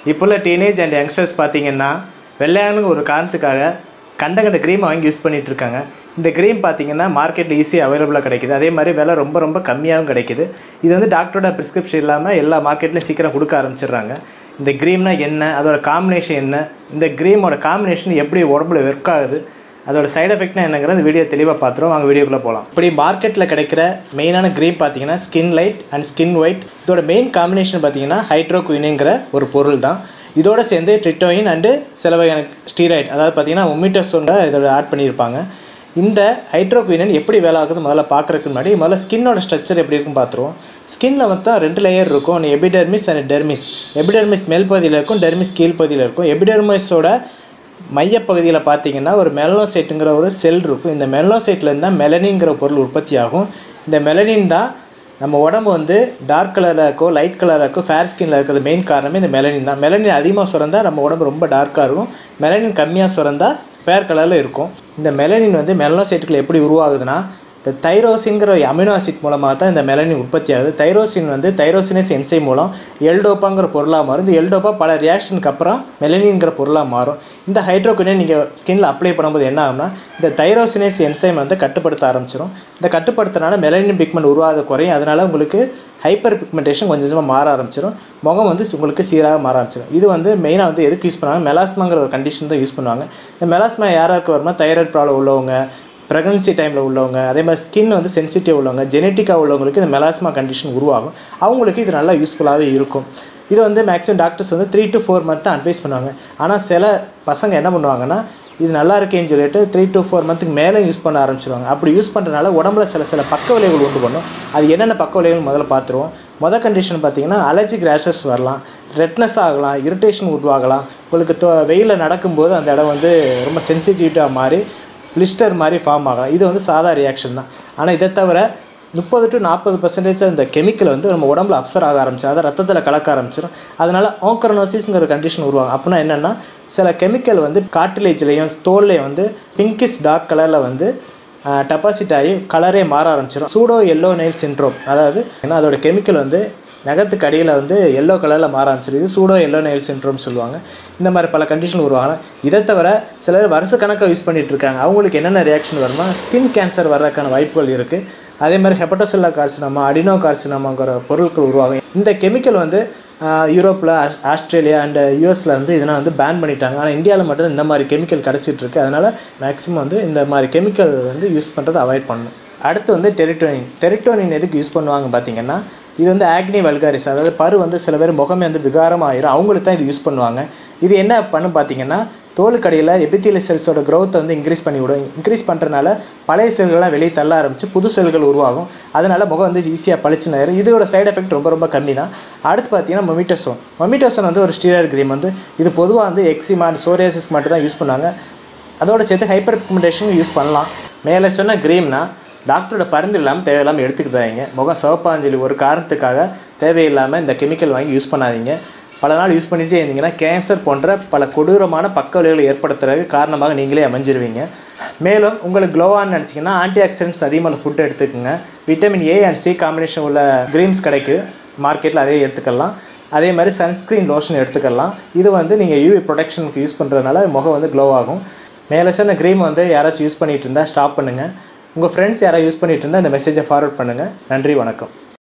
இப்போ உள்ள teenage and youngsters பார்த்தீங்கன்னா வெள்ளையானுங்க ஒரு காரணத்துக்காக கண்ட கண்ட க்ரீமை வாங்கி யூஸ் பண்ணிட்டு இருக்காங்க இந்த க்ரீம் பார்த்தீங்கன்னா மார்க்கெட்டில் ஈஸியாக அவைலபிளாக கிடைக்குது அதே மாதிரி விலை ரொம்ப ரொம்ப கம்மியாகவும் கிடைக்குது இது வந்து டாக்டரோட ப்ரிஸ்கிரிப்ஷன் இல்லாமல் எல்லா மார்க்கெட்லையும் சீக்கிரம் கொடுக்க ஆரம்பிச்சிடுறாங்க இந்த க்ரீம்னா என்ன அதோட காம்பினேஷன் என்ன இந்த க்ரீமோட காம்பினேஷன் எப்படி உடம்புல ஒர்க் ஆகுது அதோட சைடு எஃபெக்ட்னா என்னங்கிறது வீடியோ தெளிவாக பார்த்துருவோம் வாங்க வீடியோக்குள்ளே போகலாம் இப்படி மார்க்கெட்டில் கிடைக்கிற மெயினான க்ரீம் பார்த்தீங்கன்னா skin light and skin white இதோட மெயின் காம்பினேஷன் பார்த்தீங்கன்னா ஹைட்ரோகுயினுங்கிற ஒரு பொருள் தான் இதோட சேர்ந்து ட்ரிட்டோயின் அண்டு சில வகையான ஸ்டீராய்டு அதாவது பார்த்தீங்கன்னா ஒமிட்டோசோட இதோட ஆட் பண்ணியிருப்பாங்க இந்த ஹைட்ரோகுயினன் எப்படி வேலை ஆகுது முதல்ல பார்க்குறதுக்கு முன்னாடி முதல்ல ஸ்கின்னோட ஸ்ட்ரக்சர் எப்படி இருக்குன்னு பார்த்துருவோம் ஸ்கின்னில் வந்து ரெண்டு லேயர் இருக்கும் ஒன்று எபிடெர்மிஸ் அண்ட் டெர்மிஸ் எபிடெர்மிஸ் மேல் பகுதியில் இருக்கும் டெர்மிஸ் கீழ் பகுதியில் இருக்கும் எபிடெர்மிஸோட மையப்பகுதியில் பார்த்தீங்கன்னா ஒரு மெலனோசைட்டுங்கிற ஒரு செல் இருக்கும் இந்த மெலனோசைட்லேருந்து தான் மெலனிங்கிற பொருள் உற்பத்தி ஆகும் இந்த மெலனின் தான் நம்ம உடம்பு வந்து டார்க் கலராக இருக்கோ லைட் கலராக இருக்கோ ஃபேர் ஸ்கின்ல இருக்கிறது மெயின் காரணமே இந்த மெலனின் தான் மெலனின் அதிகமாக சுரந்தா நம்ம உடம்பு ரொம்ப டார்க்காக இருக்கும் மெலனின் கம்மியாக சுரந்தா பேர் கலரில் இருக்கும் இந்த மெலனின் வந்து மெலனோசைட்டுகள் எப்படி உருவாகுதுன்னா இந்த தைரோசின்கிற அமினோ ஆசிட் மூலமாக தான் இந்த மெலனின் உற்பத்தி ஆகுது தைரோசின் வந்து தைரோசினஸ் என்சை மூலம் எல்டோப்பாங்கிற பொருளாக மாறும் இந்த எல்டோப்பா பல ரியாக்ஷனுக்கு அப்புறம் மெலனின்கிற பொருளாக மாறும் இந்த ஹைட்ரோகுனை நீங்கள் ஸ்கின்ல அப்ளை பண்ணும்போது என்ன ஆகும்னா இந்த தைரோசினேஸ் என்சைம் வந்து கட்டுப்படுத்த ஆரம்பிச்சிடும் இந்த கட்டுப்படுத்துறதுனால மெலனின் பிக்மெண்ட் உருவாத குறையும் அதனால் உங்களுக்கு ஹைப்பர் பிக்மெண்டேஷன் கொஞ்சம் கொஞ்சமாக மாற ஆரம்பிச்சிடும் முகம் வந்து உங்களுக்கு சீராக மாற ஆரம்பிச்சிடும் இது வந்து மெயினாக வந்து எதுக்கு யூஸ் பண்ணுவாங்க மெலாஸ்மாங்கிற ஒரு கண்டிஷன் தான் யூஸ் பண்ணுவாங்க இந்த மெலாஸ்மா யாராருக்கு வருமா தைராய்டு ப்ராப்ளம் உள்ளவங்க ப்ரெக்னன்சி டைமில் உள்ளவங்க அதே மாதிரி ஸ்கின் வந்து சென்சிட்டிவ் உள்ளவங்க ஜெனட்டிக்காக உள்ளவங்களுக்கு இந்த மெலாஸ்மா கண்டிஷன் உருவாகும் அவங்களுக்கு இது நல்லா யூஸ்ஃபுல்லாகவே இருக்கும் இது வந்து மேக்ஸிமம் டாக்டர்ஸ் வந்து த்ரீ டு ஃபோர் மந்த் தான் அட்வைஸ் பண்ணுவாங்க ஆனால் சில பசங்க என்ன பண்ணுவாங்கன்னா இது நல்லா இருக்கேன்னு சொல்லிட்டு த்ரீ டு ஃபோர் மந்த்துக்கு மேலே யூஸ் பண்ண ஆரம்பிச்சிருவாங்க அப்படி யூஸ் பண்ணுறதுனால உடம்புல சில சில பக்க விளைவுகள் உண்டு பண்ணும் அது என்னென்ன பக்க விளைவுகள் முதல்ல பார்த்துருவோம் மொதல் கண்டிஷன் பார்த்தீங்கன்னா அலர்ஜிக் ரேஷஸ் வரலாம் ரெட்னஸ் ஆகலாம் இரிட்டேஷன் உருவாகலாம் உங்களுக்கு தோ வெயிலில் நடக்கும்போது அந்த இடம் வந்து ரொம்ப சென்சிட்டிவிட்டாக மாறி பிளிஸ்டர் மாதிரி ஃபார்ம் ஆகலாம் இது வந்து சாதா ரியாக்ஷன் தான் ஆனால் இதை தவிர முப்பது டு நாற்பது பர்சன்டேஜ் அந்த கெமிக்கல் வந்து நம்ம உடம்புல அப்சர் ஆக ஆரம்பிச்சிடும் அதை ரத்தத்தில் கலக்க ஆரம்பிச்சிடும் அதனால் ஆங்கரனோசிஸ்ங்கிற கண்டிஷன் உருவாகும் அப்படின்னா என்னென்னா சில கெமிக்கல் வந்து காட்டிலேஜ்லேயும் தோல்லையும் வந்து பிங்கிஷ் டார்க் கலரில் வந்து டெபாசிட் ஆகி கலரே மாற ஆரம்பிச்சிடும் சூடோ எல்லோ நெயில் சின்ட்ரோம் அதாவது ஏன்னா அதோட கெமிக்கல் வந்து நகத்துக்கு அடியில் வந்து எல்லோ கலரில் மாற ஆரம்பிச்சிடும் இது சூடோ எல்லோ நெயில் சின்ட்ரோம் சொல்லுவாங்க இந்த மாதிரி பல கண்டிஷன் உருவாகலாம் இதை தவிர சிலர் வருஷ கணக்காக யூஸ் பண்ணிகிட்டு இருக்காங்க அவங்களுக்கு என்னென்ன ரியாக்ஷன் வருமா ஸ்கின் கேன்சர் வர்றதுக்கான வாய்ப்புகள் இருக்குது அதே மாதிரி ஹெப்படோசெல்லா கார்சினமா அடினோ கார்சினமாங்கிற பொருட்கள் உருவாகும் இந்த கெமிக்கல் வந்து யூரோப்பில் ஆஸ்திரேலியா அண்ட் யூஎஸில் வந்து இதெல்லாம் வந்து பேன் பண்ணிட்டாங்க ஆனால் இந்தியாவில் மட்டும் இந்த மாதிரி கெமிக்கல் கிடச்சிட்டு இருக்கு அதனால் மேக்ஸிமம் வந்து இந்த மாதிரி கெமிக்கல் வந்து யூஸ் பண்ணுறதை அவாய்ட் பண்ணணும் அடுத்து வந்து டெரிட்டோனின் டெரிட்டோனின் எதுக்கு யூஸ் பண்ணுவாங்க பார்த்தீங்கன்னா இது வந்து ஆக்னி வல்காரிஸ் அதாவது பரு வந்து சில பேர் முகமே வந்து விகாரம் ஆயிரும் அவங்களுக்கு தான் இது யூஸ் பண்ணுவாங்க இது என்ன பண்ணும் பார்த்தீங்கன்னா தோலுக்கடியில் எபித்தியல் செல்ஸோட க்ரோத்தை வந்து இன்க்ரீஸ் பண்ணி விடும் இன்க்ரீஸ் பண்ணுறதுனால பழைய செல்கள்லாம் வெளியே தள்ள ஆரம்பித்து புது செல்கள் உருவாகும் அதனால் முகம் வந்து ஈஸியாக பளிச்சுன்னு ஆயிரும் இதோட சைடு எஃபெக்ட் ரொம்ப ரொம்ப கம்மி தான் அடுத்து பார்த்தீங்கன்னா மொமிட்டோசோன் மொமிட்டோசோன் வந்து ஒரு ஸ்டீராய்டு க்ரீம் வந்து இது பொதுவாக வந்து எக்ஸிமா சோரியாசிஸ் மட்டும் தான் யூஸ் பண்ணுவாங்க அதோட சேர்த்து ஹைப்பர் பிக்மெண்டேஷன் யூஸ் பண்ணலாம் மேலே சொன்ன க்ரீம்னா டாக்டரோட பரிந்து இல்லாமல் தேவையில்லாமல் எடுத்துக்கிட்டாங்க முகம் சிவப்பாஞ்சலி ஒரு காரணத்துக்காக தேவையில்லாமல் இந்த கெமிக்கல் வாங்கி யூஸ் பண்ணாதீங்க பல நாள் யூஸ் பண்ணிகிட்டே இருந்தீங்கன்னா கேன்சர் போன்ற பல கொடூரமான பக்க விளைவுகளை ஏற்படுத்துறதுக்கு காரணமாக நீங்களே அமைஞ்சிருவீங்க மேலும் உங்களுக்கு க்ளோவான்னு நினச்சிங்கன்னா ஆன்டி ஆக்சிடென்ட்ஸ் அதிகமாக ஃபுட் எடுத்துக்கோங்க vitamin A and C combination உள்ள க்ரீம்ஸ் கிடைக்கும் மார்க்கெட்டில் அதே எடுத்துக்கலாம் அதே மாதிரி சன்ஸ்க்ரீன் லோஷன் எடுத்துக்கலாம் இது வந்து நீங்கள் யூவி ப்ரொடெக்ஷனுக்கு யூஸ் பண்ணுறதுனால முகம் வந்து க்ளோ ஆகும் மேலே சொன்ன க்ரீம் வந்து யாராச்சும் யூஸ் பண்ணிகிட்டு இருந்தால் ஸ்டாப் பண்ணுங்கள் உங்கள் ஃப்ரெண்ட்ஸ் யாராவது யூஸ் பண்ணிகிட்டு இருந்தால் இந்த மெசேஜை ஃபார்வர்ட் பண்ணுங்கள் நன்றி வணக்கம்